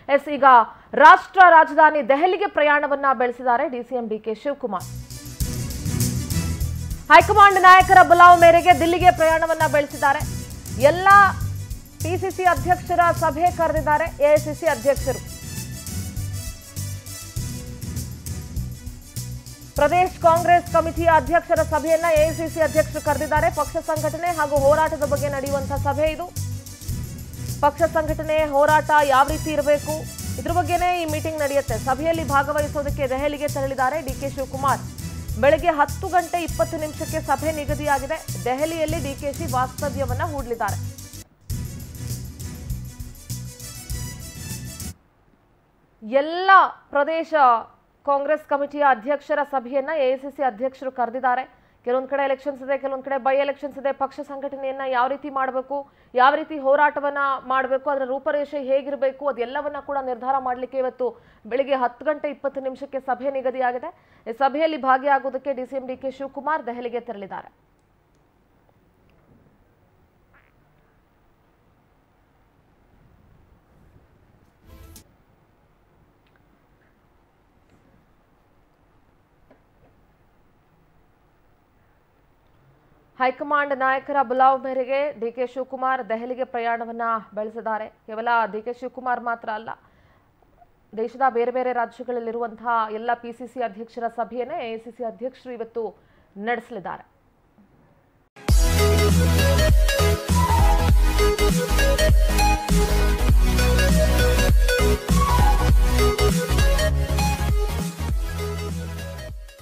S ಈಗ ರಾಷ್ಟ್ರ ರಾಜಧಾನಿ ದೆಹಲಿಗೆ ಪ್ರಯಾಣವನ್ನ ಬೆಳೆಸಿದ್ದಾರೆ ಡಿಸಿಎಂ ಡಿಕೆ ಶಿವಕುಮಾರ್ ಹೈಕಮಾಂಡ್ ನಾಯಕರ ಬುಲಾವ್ ಮೇರೆಗೆ ದಿಲ್ಲಿಗೆ ಪ್ರಯಾಣವನ್ನ ಬೆಳೆಸಿದ್ದಾರೆ ಎಲ್ಲ ಪಿಸಿಸಿ ಅಧ್ಯಕ್ಷರ ಸಭೆ ಕರೆದಿದ್ದಾರೆ ಎಐಸಿಸಿ ಅಧ್ಯಕ್ಷರು ಪ್ರದೇಶ್ ಕಾಂಗ್ರೆಸ್ ಕಮಿಟಿಯ ಅಧ್ಯಕ್ಷರ ಸಭೆಯನ್ನ ಎಐಸಿಸಿ ಅಧ್ಯಕ್ಷರು ಕರೆದಿದ್ದಾರೆ ಪಕ್ಷ ಸಂಘಟನೆ ಹಾಗೂ ಹೋರಾಟದ ಬಗ್ಗೆ ನಡೆಯುವಂತಹ ಸಭೆ ಇದು ಪಕ್ಷ ಸಂಘಟನೆ ಹೋರಾಟ ಯಾವ ರೀತಿ ಇರಬೇಕು ಇದ್ರ ಬಗ್ಗೆನೇ ಈ ಮೀಟಿಂಗ್ ನಡೆಯುತ್ತೆ ಸಭೆಯಲ್ಲಿ ಭಾಗವಹಿಸೋದಕ್ಕೆ ದೆಹಲಿಗೆ ತೆರಳಿದ್ದಾರೆ ಡಿಕೆ ಶಿವಕುಮಾರ್ ಬೆಳಗ್ಗೆ ಹತ್ತು ಗಂಟೆ ಇಪ್ಪತ್ತು ನಿಮಿಷಕ್ಕೆ ಸಭೆ ನಿಗದಿಯಾಗಿದೆ ದೆಹಲಿಯಲ್ಲಿ ಡಿಕೆಶಿ ವಾಸ್ತವ್ಯವನ್ನ ಹೂಡಲಿದ್ದಾರೆ ಎಲ್ಲ ಪ್ರದೇಶ ಕಾಂಗ್ರೆಸ್ ಕಮಿಟಿಯ ಅಧ್ಯಕ್ಷರ ಸಭೆಯನ್ನ ಎಐಸಿಸಿ ಅಧ್ಯಕ್ಷರು ಕರೆದಿದ್ದಾರೆ ಕೆಲವೊಂದ್ ಕಡೆ ಎಲೆಕ್ಷನ್ಸ್ ಇದೆ ಕೆಲವೊಂದ್ ಕಡೆ ಬೈ ಎಲೆಕ್ಷನ್ಸ್ ಇದೆ ಪಕ್ಷ ಸಂಘಟನೆಯನ್ನ ಯಾವ ರೀತಿ ಮಾಡಬೇಕು ಯಾವ ರೀತಿ ಹೋರಾಟವನ್ನ ಮಾಡಬೇಕು ಅದರ ರೂಪರೇಷೆ ಹೇಗಿರಬೇಕು ಅದೆಲ್ಲವನ್ನ ಕೂಡ ನಿರ್ಧಾರ ಮಾಡಲಿಕ್ಕೆ ಇವತ್ತು ಬೆಳಿಗ್ಗೆ ಹತ್ತು ಗಂಟೆ ಇಪ್ಪತ್ತು ನಿಮಿಷಕ್ಕೆ ಸಭೆ ನಿಗದಿಯಾಗಿದೆ ಈ ಸಭೆಯಲ್ಲಿ ಭಾಗಿಯಾಗುವುದಕ್ಕೆ ಡಿಸಿಎಂ ಡಿಕೆ ಶಿವಕುಮಾರ್ ದೆಹಲಿಗೆ ತೆರಳಿದ್ದಾರೆ ಹೈಕಮಾಂಡ್ ನಾಯಕರ ಬುಲಾವ್ ಮೇರೆಗೆ ಡಿಕೆ ಶಿವಕುಮಾರ್ ದೆಹಲಿಗೆ ಪ್ರಯಾಣವನ್ನ ಬೆಳೆಸಿದ್ದಾರೆ ಕೇವಲ ಡಿಕೆ ಶಿವಕುಮಾರ್ ಮಾತ್ರ ಅಲ್ಲ ದೇಶದ ಬೇರೆ ಬೇರೆ ರಾಜ್ಯಗಳಲ್ಲಿರುವಂತಹ ಎಲ್ಲ ಪಿಸಿಸಿ ಅಧ್ಯಕ್ಷರ ಸಭೆಯನ್ನೇ ಎಐಸಿಸಿ ಅಧ್ಯಕ್ಷರು ಇವತ್ತು ನಡೆಸಲಿದ್ದಾರೆ Thank you.